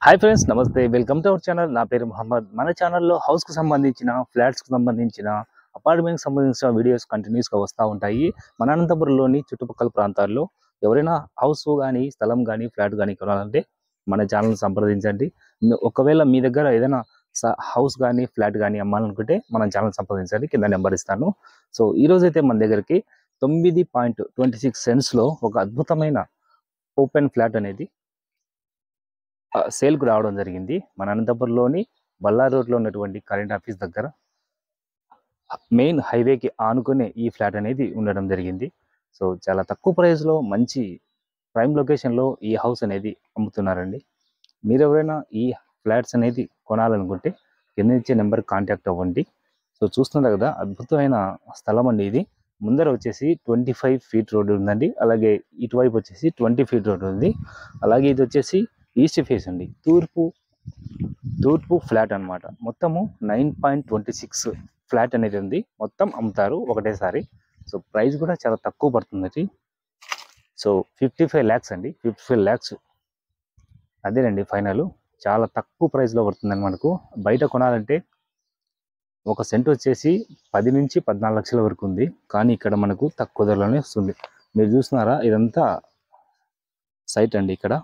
hi friends నమస్తే welcome to our channel నా పేరు మహమ్మద్ మన ఛానల్లో హౌస్కు సంబంధించిన ఫ్లాట్స్కి సంబంధించిన అపార్ట్మెంట్కి సంబంధించిన వీడియోస్ కంటిన్యూస్గా వస్తూ ఉంటాయి మన అనంతపురంలోని చుట్టుపక్కల ప్రాంతాల్లో ఎవరైనా హౌస్ కానీ స్థలం కానీ ఫ్లాట్ కానీ కొనాలంటే మన ఛానల్ సంప్రదించండి మీ- ఒకవేళ మీ దగ్గర ఏదైనా హౌస్ కానీ ఫ్లాట్ కానీ అమ్మాలనుకుంటే మన ఛానల్ సంప్రదించండి కింద నెంబర్ ఇస్తాను సో ఈ రోజు అయితే మన దగ్గరికి తొమ్మిది పాయింట్ ట్వంటీ సిక్స్ సెన్స్లో ఒక అద్భుతమైన ఓపెన్ ఫ్లాట్ అనేది ఆ, సేల్కు రావడం జరిగింది మన అనంతపురంలోని బల్లార్ రోడ్లో ఉన్నటువంటి కరెంట్ ఆఫీస్ దగ్గర మెయిన్ హైవేకి ఆనుకునే ఈ ఫ్లాట్ అనేది ఉండడం జరిగింది సో చాలా తక్కువ ప్రైస్లో మంచి ప్రైమ్ లొకేషన్లో ఈ హౌస్ అనేది అమ్ముతున్నారండి మీరు ఎవరైనా ఈ ఫ్లాట్స్ అనేది కొనాలనుకుంటే కింద ఇచ్చే నెంబర్ కాంటాక్ట్ అవ్వండి సో చూస్తున్నారు కదా అద్భుతమైన స్థలం అండి ఇది ముందర వచ్చేసి ట్వంటీ ఫైవ్ ఫీట్ రోడ్ ఉందండి అలాగే ఇటువైపు వచ్చేసి ట్వంటీ ఫీట్ రోడ్ ఉంది అలాగే ఇది వచ్చేసి ఈస్ట్ ఫేస్ అండి తూర్పు తూర్పు ఫ్లాట్ అన్నమాట మొత్తము nine point twenty six flat అనేది ఉంది మొత్తం అమ్ముతారు ఒకటేసారి సో ప్రైస్ కూడా చాలా తక్కువ పడుతుంది సో ఫిఫ్టీ ఫైవ్ ల్యాక్స్ అండి ఫిఫ్టీ ఫైవ్ ల్యాక్స్ అదేనండి ఫైనల్ చాలా తక్కువ ప్రైస్లో పడుతుందండి మనకు బయట కొనాలంటే ఒక సెంట్ వచ్చేసి పది నుంచి పద్నాలుగు లక్షల వరకు ఉంది కానీ ఇక్కడ మనకు తక్కువ ధరలోనే వస్తుంది మీరు చూస్తున్నారా ఇదంతా సైట్ అండి ఇక్కడ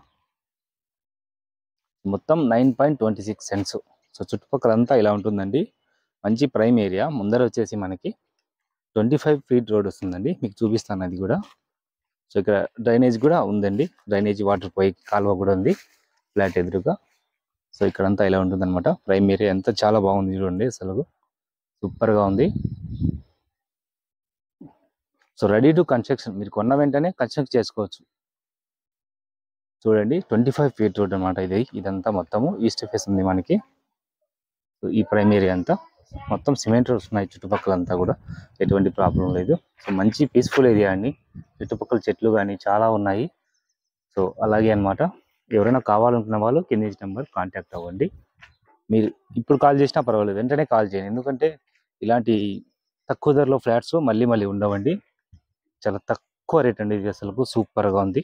మొత్తం nine point twenty six cents so చుట్టుపక్కల అంతా ఇలా ఉంటుందండి మంచి ప్రైమ్ ఏరియా ముందర వచ్చేసి మనకి ట్వంటీ ఫైవ్ ఫీట్ రోడ్ వస్తుందండి మీకు చూపిస్తాను అది కూడా సో ఇక్కడ డ్రైనేజ్ కూడా ఉందండి డ్రైనేజ్ వాటర్ పోయి కాలువ కూడా ఉంది ఫ్లాట్ ఎదురుగా సో ఇక్కడంతా ఇలా ఉంటుందన్నమాట ప్రైమ్ ఏరియా అంతా చాలా బాగుంది చూడండి అసలు సూపర్గా ఉంది సో రెడీ టు కన్స్ట్రక్షన్ మీరు కొన్న వెంటనే కన్స్ట్రక్ట్ చేసుకోవచ్చు చూడండి ట్వంటీ ఫైవ్ ఫీట్ రోడ్ అనమాట ఇది ఇదంతా మొత్తము ఈస్ట్ ఫేస్ ఉంది మనకి సో ఈ ప్రైమ్ ఏరియా అంతా మొత్తం సిమెంట్ రోడ్స్ ఉన్నాయి చుట్టుపక్కల అంతా కూడా ఎటువంటి ప్రాబ్లం లేదు సో మంచి పీస్ఫుల్ ఏరియా అండి చుట్టుపక్కల చెట్లు కానీ చాలా ఉన్నాయి సో అలాగే అన్నమాట ఎవరైనా కావాలనుకున్న వాళ్ళు కింది నెంబర్ కాంటాక్ట్ అవ్వండి మీరు ఇప్పుడు కాల్ చేసినా పర్వాలేదు వెంటనే కాల్ చేయండి ఎందుకంటే ఇలాంటి తక్కువ ధరలో ఫ్లాట్స్ మళ్ళీ మళ్ళీ ఉండవండి చాలా తక్కువ రేట్ అండి ఇది అసలు సూపర్గా ఉంది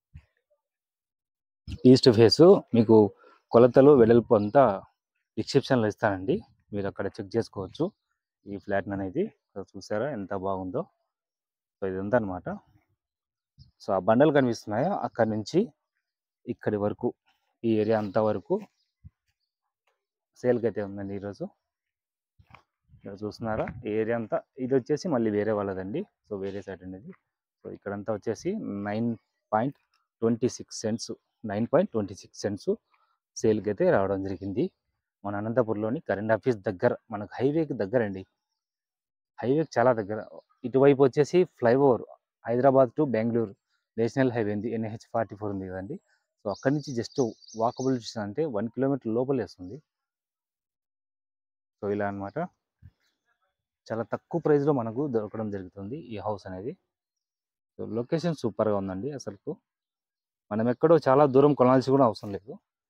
ఈస్ట్ ఫేస్ మీకు కొలతలు వెడల్పు అంతా డిస్క్రిప్షన్లో ఇస్తానండి మీరు అక్కడ చెక్ చేసుకోవచ్చు ఈ ఫ్లాట్ అనేది సో చూసారా ఎంత బాగుందో సో ఇదంతా అనమాట సో ఆ బండలు కనిపిస్తున్నాయా అక్కడ నుంచి ఇక్కడి వరకు ఈ ఏరియా అంతా వరకు సేల్కి అయితే ఉందండి ఈరోజు ఇక్కడ చూస్తున్నారా ఈ ఏరియా అంతా ఇది వచ్చేసి మళ్ళీ వేరే వాళ్ళదండి సో వేరే సైడ్ అనేది సో ఇక్కడంతా వచ్చేసి nine point twenty six cents nine point twenty six cents సేల్కి అయితే రావడం జరిగింది మన అనంతపురంలోని కరెంట్ ఆఫీస్ దగ్గర మనకు హైవేకి దగ్గర అండి హైవేకి చాలా దగ్గర ఇటువైపు వచ్చేసి flyover Hyderabad to Bengaluru national highway ఉంది ఎన్హెచ్ ఫార్టీ ఫోర్ ఉంది కదండి సో అక్కడి నుంచి జస్ట్ వాకబుల్ డిస్టెన్స్ అంటే వన్ కిలోమీటర్ లోపలే వస్తుంది సో ఇలా అన్నమాట చాలా తక్కువ ప్రైస్లో మనకు దొరకడం జరుగుతుంది ఈ హౌస్ అనేది సో లొకేషన్ సూపర్గా ఉందండి అసలు మనం ఎక్కడో చాలా దూరం కొనాల్సి కూడా అవసరం లేదు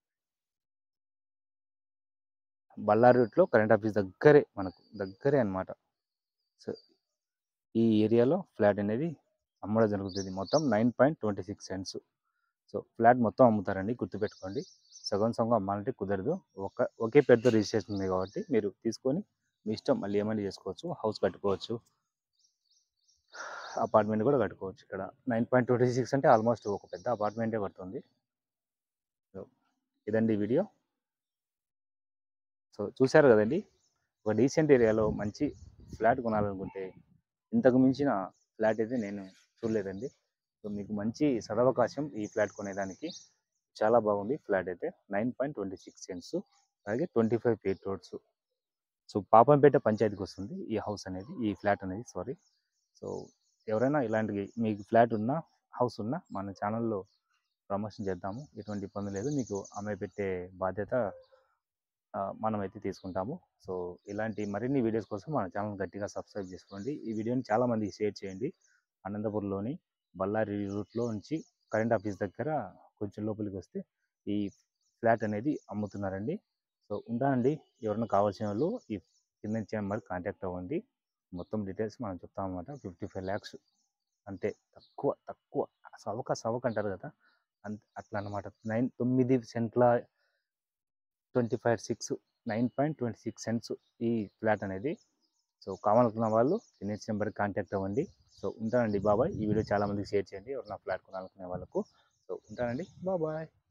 బళ్ళారి రూట్లో కరెంట్ ఆఫీస్ దగ్గరే మనకు దగ్గరే అన్నమాట సో ఈ ఏరియాలో ఫ్లాట్ అనేది అమ్మడం జరుగుతుంది మొత్తం nine point twenty six cents so flat మొత్తం అమ్ముతారండి గుర్తుపెట్టుకోండి సగం సగం అమ్మాలంటే కుదరదు ఒక ఒకే పేరుతో రిజిస్ట్రేషన్ ఉంది కాబట్టి మీరు తీసుకొని మీ ఇష్టం మళ్ళీ ఏమైనా చేసుకోవచ్చు హౌస్ కట్టుకోవచ్చు అపార్ట్మెంట్ కూడా కట్టుకోవచ్చు ఇక్కడ నైన్ పాయింట్ ట్వంటీ సిక్స్ అంటే ఆల్మోస్ట్ ఒక పెద్ద అపార్ట్మెంటే పడుతుంది సో ఇదండి వీడియో సో చూశారు కదండి ఒక డీసెంట్ ఏరియాలో మంచి ఫ్లాట్ కొనాలనుకుంటే ఇంతకు మించిన ఫ్లాట్ అయితే నేను చూడలేదండి సో మీకు మంచి సదవకాశం ఈ ఫ్లాట్ కొనేదానికి చాలా బాగుంది ఫ్లాట్ అయితే nine point twenty six cents అలాగే twenty five feet roads so Papampeta పంచాయతీకి వస్తుంది ఈ హౌస్ అనేది ఈ ఫ్లాట్ అనేది సారీ సో ఎవరైనా ఇలాంటి మీకు ఫ్లాట్ ఉన్నా హౌస్ ఉన్నా మన ఛానల్లో ప్రమోషన్ చేద్దాము ఎటువంటి ఇబ్బంది లేదు మీకు అమ్మాయి పెట్టే బాధ్యత ఆ, మనమైతే తీసుకుంటాము సో ఇలాంటి మరిన్ని వీడియోస్ కోసం మన ఛానల్ గట్టిగా సబ్స్క్రైబ్ చేసుకోండి ఈ వీడియోని చాలా మందికి షేర్ చేయండి అనంతపురంలోని బళ్ళారి రూట్లో నుంచి కరెంట్ ఆఫీస్ దగ్గర కొంచెం లోపలికి వస్తే ఈ ఫ్లాట్ అనేది అమ్ముతున్నారండి సో ఉంటానండి ఎవరైనా కావాల్సిన వాళ్ళు ఈ కింద ఇచ్చే నెంబర్ కాంటాక్ట్ అవ్వండి మొత్తం డీటెయిల్స్ మనం చెప్తాం అనమాట ఫిఫ్టీ ఫైవ్ ల్యాక్స్ అంటే తక్కువ తక్కువ సవక సవక అంటారు కదా అంత అట్లా అనమాట నైన్ తొమ్మిది సెంట్ల twenty five six nine point twenty six cents ఈ ఫ్లాట్ అనేది సో కావాలనుకున్న వాళ్ళు నెక్స్ట్ నెంబర్కి కాంటాక్ట్ అవ్వండి సో ఉంటానండి బాబాయ్ ఈ వీడియో చాలా మందికి షేర్ చేయండి ఎవరైనా ఫ్లాట్ కొనాలనుకునే వాళ్ళకు సో ఉంటానండి బాబాయ్